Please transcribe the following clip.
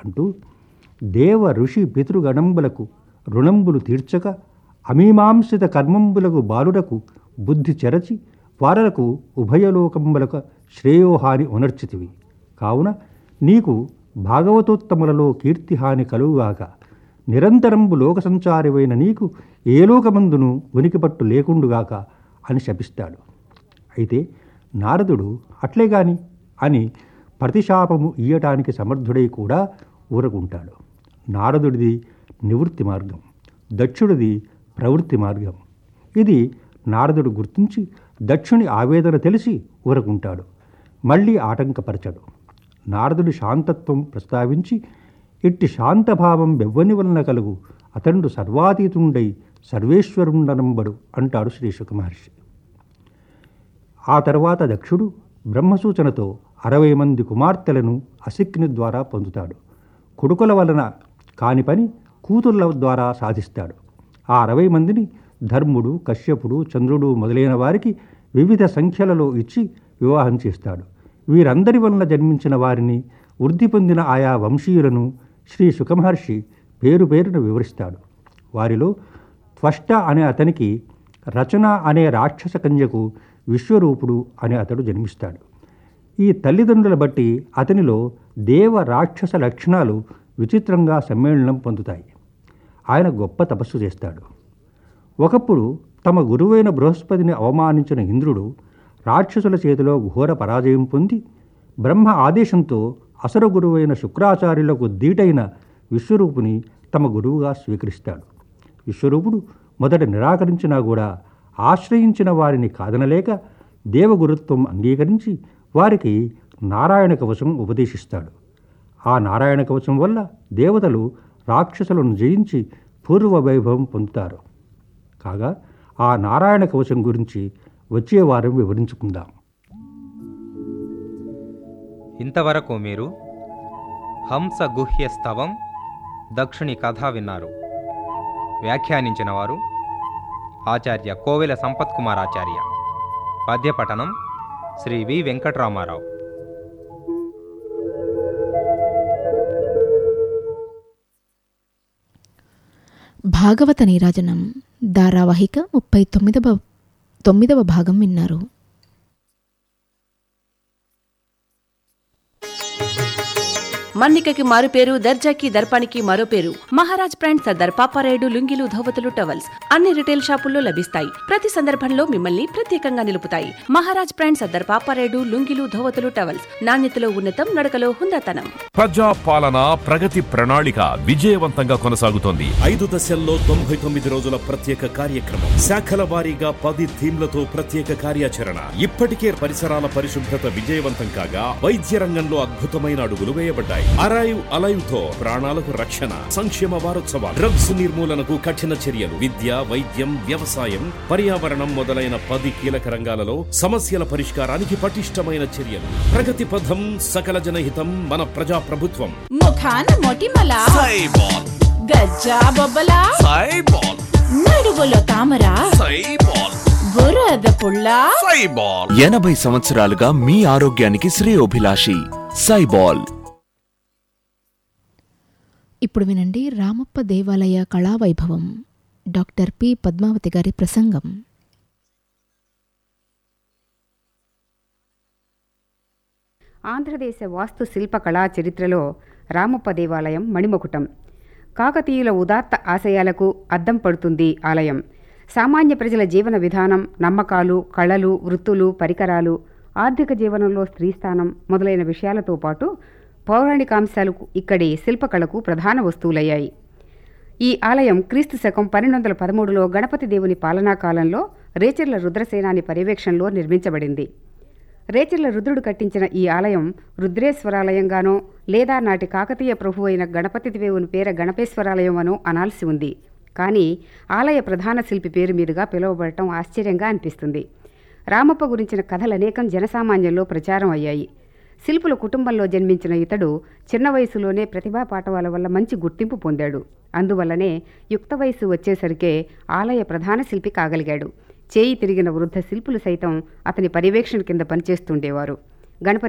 అంటూ దేవ ఋషి పితృగణంబులకు రుణంబులు తీర్చక అమీమాంసిత కర్మంబులకు బాలుడకు బుద్ధి చెరచి వారలకు ఉభయలోకంబులకు శ్రేయోహాని ఉనర్చితివి కావున నీకు భాగవతోత్తములలో కీర్తిహాని కలుగుగాక నిరంతరంబు లోక సంచారివైన నీకు ఏ లోకమందును ఉనికిపట్టు లేకుండుగాక అని శపిస్తాడు అయితే నారదుడు అట్లే గాని అని ప్రతిశాపము ఇయ్యటానికి సమర్థుడై కూడా ఊరకుంటాడు నారదుడిది నివృత్తి మార్గం దక్షుడిది ప్రవృత్తి మార్గం ఇది నారదుడు గుర్తించి దక్షుని ఆవేదన తెలిసి ఊరకుంటాడు మళ్ళీ ఆటంకపరచడు నారదుడి శాంతత్వం ప్రస్తావించి ఇట్టి శాంతభావం బెవ్వని వలన కలుగు అతండు సర్వాతీతుండై సర్వేశ్వరుండనంబడు అంటాడు శ్రీ శుక మహర్షి ఆ తర్వాత దక్షుడు బ్రహ్మసూచనతో అరవై మంది కుమార్తెలను అసిక్ని ద్వారా పొందుతాడు కొడుకుల వలన కాని పని కూతుర్ల ద్వారా సాధిస్తాడు ఆ అరవై మందిని ధర్ముడు కశ్యపుడు చంద్రుడు మొదలైన వారికి వివిధ సంఖ్యలలో ఇచ్చి వివాహం చేస్తాడు వీరందరి వలన జన్మించిన వారిని వృద్ధి పొందిన ఆయా వంశీయులను శ్రీ సుఖమహర్షి పేరు పేరున వివరిస్తాడు వారిలో త్వష్ట అనే అతనికి రచన అనే రాక్షస కన్యకు విశ్వరూపుడు అనే అతడు జన్మిస్తాడు ఈ తల్లిదండ్రుల బట్టి అతనిలో దేవ రాక్షస లక్షణాలు విచిత్రంగా సమ్మేళనం పొందుతాయి ఆయన గొప్ప తపస్సు చేస్తాడు ఒకప్పుడు తమ గురువైన బృహస్పతిని అవమానించిన ఇంద్రుడు రాక్షసుల చేతిలో ఘోర పరాజయం పొంది బ్రహ్మ ఆదేశంతో అసర గురువైన శుక్రాచార్యులకు దీటైన విశ్వరూపుని తమ గురువుగా స్వీకరిస్తాడు విశ్వరూపుడు మొదట నిరాకరించినా కూడా ఆశ్రయించిన వారిని కాదనలేక దేవగురుత్వం అంగీకరించి వారికి నారాయణ కవచం ఉపదేశిస్తాడు ఆ నారాయణ కవచం వల్ల దేవతలు రాక్షసులను జయించి పూర్వ వైభవం పొందుతారు కాగా ఆ నారాయణ కవచం గురించి వచ్చే వారం వివరించుకుందాం ఇంతవరకు మీరు హంస గుహ్య స్తవం దక్షుని కథ విన్నారు వ్యాఖ్యానించిన వారు ఆచార్య కోవెల సంపత్ కుమార్ ఆచార్య పద్యపఠనం శ్రీ వి వెంకటరామారావు భాగవత నీరాజనం ధారావాహిక ముప్పై తొమ్మిదవ తొమ్మిదవ భాగం విన్నారు మన్నికకి మారు పేరు దర్జాకి దర్పానికి మరో పేరు మహారాజ్ బ్రాండ్ సర్దార్ పాపారాయుడు లుంగిలు ధోవతులు టవల్స్ అన్ని రిటైల్ షాపుల్లో లభిస్తాయి ప్రతి సందర్భంలో మిమ్మల్ని ప్రత్యేకంగా నిలుపుతాయి మహారాజ్ బ్రాండ్ సర్దార్ పాపారాయుడు లుంగిలు ధోవతులు టవల్స్ నాణ్యతలో ఉన్నతం నడకలో హుందాతనం ప్రజా పాలన ప్రగతి ప్రణాళిక విజయవంతంగా కొనసాగుతోంది ఐదు దశల్లో తొంభై తొమ్మిది రోజుల ప్రత్యేక కార్యక్రమం శాఖల వారీగా పది థీమ్లతో ప్రత్యేక కార్యాచరణ ఇప్పటికే పరిసరాల పరిశుభ్రత విజయవంతం కాగా వైద్య రంగంలో అద్భుతమైన అడుగులు వేయబడ్డాయి అరైవ్ అలైవ్ తో ప్రాణాలకు రక్షణ సంక్షేమ వారోత్సవాలు డ్రగ్స్ నిర్మూలనకు కఠిన చర్యలు విద్య వైద్యం వ్యవసాయం పర్యావరణం మొదలైన పది కీలక రంగాలలో సమస్యల పరిష్కారానికి పటిష్టమైన చర్యలు ప్రగతి పథం సకల జనహితం మన ప్రజా ప్రభుత్వం ముఖాన మొటిమల సైబాల్ గజ్జా బొబ్బల సైబాల్ నడువులో తామర సైబాల్ బురద పుల్ల సైబాల్ ఎనభై సంవత్సరాలుగా మీ ఆరోగ్యానికి శ్రేయోభిలాషి సైబాల్ ఇప్పుడు వినండి రామప్ప దేవాలయ కళావైభవం డాక్టర్ పి పద్మావతి గారి ప్రసంగం ఆంధ్రదేశ వాస్తు శిల్ప కళా చరిత్రలో రామప్ప దేవాలయం మణిమకుటం కాకతీయుల ఉదాత్త ఆశయాలకు అద్దం పడుతుంది ఆలయం సామాన్య ప్రజల జీవన విధానం నమ్మకాలు కళలు వృత్తులు పరికరాలు ఆర్థిక జీవనంలో స్త్రీ స్థానం మొదలైన విషయాలతో పాటు పౌరాణికాంశాలు ఇక్కడి శిల్పకళకు ప్రధాన వస్తువులయ్యాయి ఈ ఆలయం క్రీస్తు శకం పన్నెండు వందల పదమూడులో గణపతి దేవుని పాలనా కాలంలో రేచర్ల రుద్రసేనాని పర్యవేక్షణలో నిర్మించబడింది రేచర్ల రుద్రుడు కట్టించిన ఈ ఆలయం రుద్రేశ్వరాలయంగానో లేదా నాటి కాకతీయ ప్రభు అయిన గణపతి దేవుని పేర గణపేశ్వరాలయం అనో అనాల్సి ఉంది కానీ ఆలయ ప్రధాన శిల్పి పేరు మీదుగా పిలువబడటం ఆశ్చర్యంగా అనిపిస్తుంది రామప్ప గురించిన కథలు అనేకం జనసామాన్యంలో ప్రచారం అయ్యాయి శిల్పుల కుటుంబంలో జన్మించిన ఇతడు చిన్న వయసులోనే ప్రతిభా పాఠవాల వల్ల మంచి గుర్తింపు పొందాడు అందువల్లనే యుక్త వయసు వచ్చేసరికే ఆలయ ప్రధాన శిల్పి కాగలిగాడు చేయి తిరిగిన వృద్ధ శిల్పులు సైతం అతని పర్యవేక్షణ కింద పనిచేస్తుండేవారు గణపతి